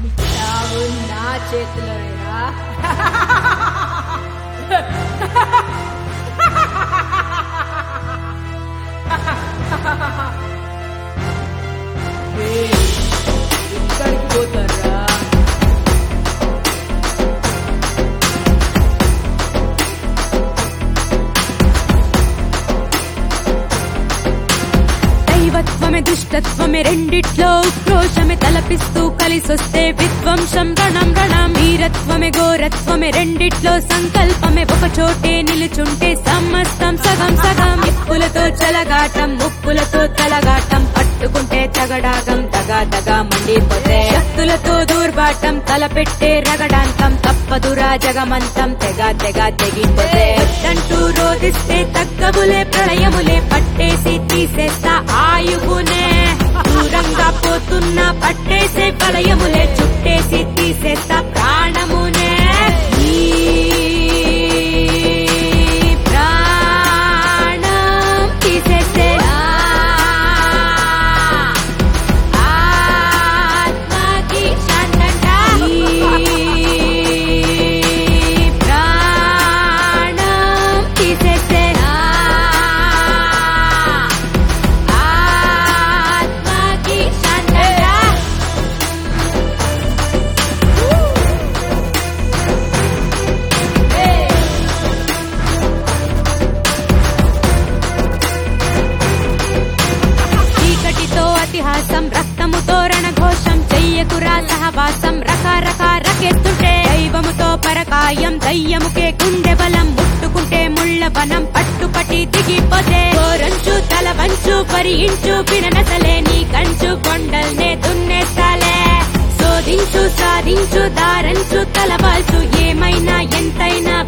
చావు నా చేతిలోనేరా ఏయ్, ఎక్కడికి పోతారా దైవత్వమే దుష్టత్వమే రెండిట్లో ఉక్రోషమే తలపిస్తూ కలిసొస్తే విధ్వంసం రణం రణం వీరత్వమే ఘోరత్వమే రెండిట్లో సంకల్పమే ఒక చోటే నిలుచుంటే సమస్తం సగం సగం నిప్పులతో చలగాటం ముప్పులతో తలగాటం పట్టుకుంటే తగడాగం దగా దగా మండిపోతే శక్తులతో దూర్బాటం తలపెట్టే రగడాంతం తప్పదురా జగమంతం తెగ తెగ తెగిపోతే అంటూ రోధిస్తే తగ్గబులే ప్రళయములే పట్టేసి తీసేస్తా ఆయువునే దూరంగా పోతున్న పట్టేసే ప్రళయములే చుట్టేసి తీసేస్తా ప్రాణమునే ఈ ప్రాణం తీసేస్తే ఆత్మకి శాంతంట ఈ ప్రాణం తీసేస్తే ఆత్మకి శాంతంట చీకటితో అతిహాసం రక్తముతో రణఘోషం చెయ్యకురా సహవాసం రకరక రకెత్తుంటే దైవముతో పరకాయం దయ్యముకే గుండె బలం ముట్టుకుంటే ముళ్ళ వనం పట్టుపటి దిగిపోతే గోరంచు తల వంచు పరియించు పిననసలే నీ కంచు కొండల్నే దున్నేస్తాలే శోధించు సాధించు దారంచు తలవాల్చు ఏమైనా ఎంతైనా